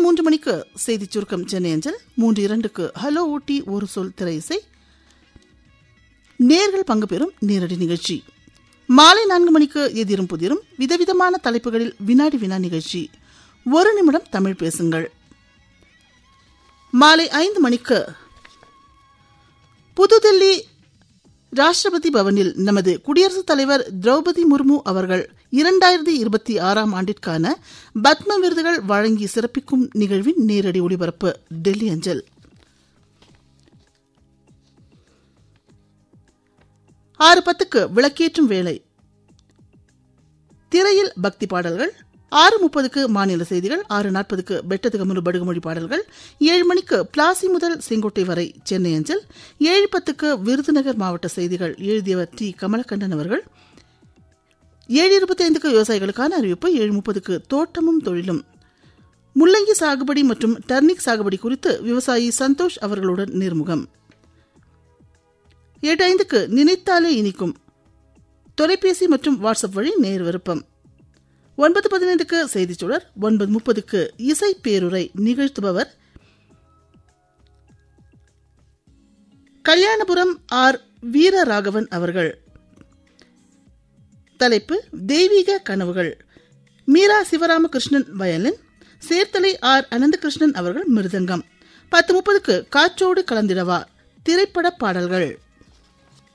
மூன்று மணிக்கு செய்தி சுருக்கம் சென்னை அஞ்சல் மூன்று இரண்டுக்கு ஹலோ ஊட்டி ஒரு சொல் திரை இசை நேர்கள் பங்கு பெறும் நேரடி நிகழ்ச்சி மாலை நான்கு மணிக்கு எதிரும் புதிரும் விதவிதமான தலைப்புகளில் வினாடி வினா நிகழ்ச்சி ஒரு நிமிடம் தமிழ் பேசுங்கள் மாலை ஐந்து மணிக்கு புதுதில்லி ராஷ்டிரபதி பவனில் நமது குடியரசுத் தலைவர் திரௌபதி முர்மு அவர்கள் இரண்டாயிரத்தி இருபத்தி ஆறாம் ஆண்டிற்கான பத்ம விருதுகள் வழங்கி சிறப்பிக்கும் நிகழ்வின் நேரடி ஒளிபரப்பு டெல்லி அஞ்சல் ஆறு பத்துக்கு விளக்கேற்றும் வேலை திரையில் பக்தி பாடல்கள் ஆறு முப்பதுக்கு மாநில செய்திகள் ஆறு நாற்பதுக்கு பெட்டதுகமுரு படுகுமொழி பாடல்கள் ஏழு மணிக்கு பிளாசி முதல் செங்கோட்டை வரை சென்னை அஞ்சல் ஏழு பத்துக்கு விருதுநகர் மாவட்ட செய்திகள் எழுதியவர் டி கமலக்கண்ணன் அவர்கள் ஏழு இருபத்தி ஐந்துக்கு விவசாயிகளுக்கான அறிவிப்பு ஏழு முப்பதுக்கு தோட்டமும் தொழிலும் முள்ளங்கி சாகுபடி மற்றும் டர்னிக் சாகுபடி குறித்து விவசாயி சந்தோஷ் அவர்களுடன் நேர்முகம் எட்டு ஐந்துக்கு நினைத்தாலே இனிக்கும் தொலைபேசி மற்றும் வாட்ஸ்அப் வழி நேர் விருப்பம் ஒன்பது பதினைந்துக்கு செய்திச் சுடர் ஒன்பது முப்பதுக்கு இசை பேருரை நிகழ்த்துபவர் கல்யாணபுரம் ஆர் வீரராகவன் அவர்கள் தலைப்பு தெய்வீக கனவுகள் மீரா சிவராமகிருஷ்ணன் வயலின் சேர்த்தலை ஆர் அனந்தகிருஷ்ணன் அவர்கள் மிருதங்கம் பத்து முப்பதுக்கு காற்றோடு கலந்திடவா திரைப்பட பாடல்கள்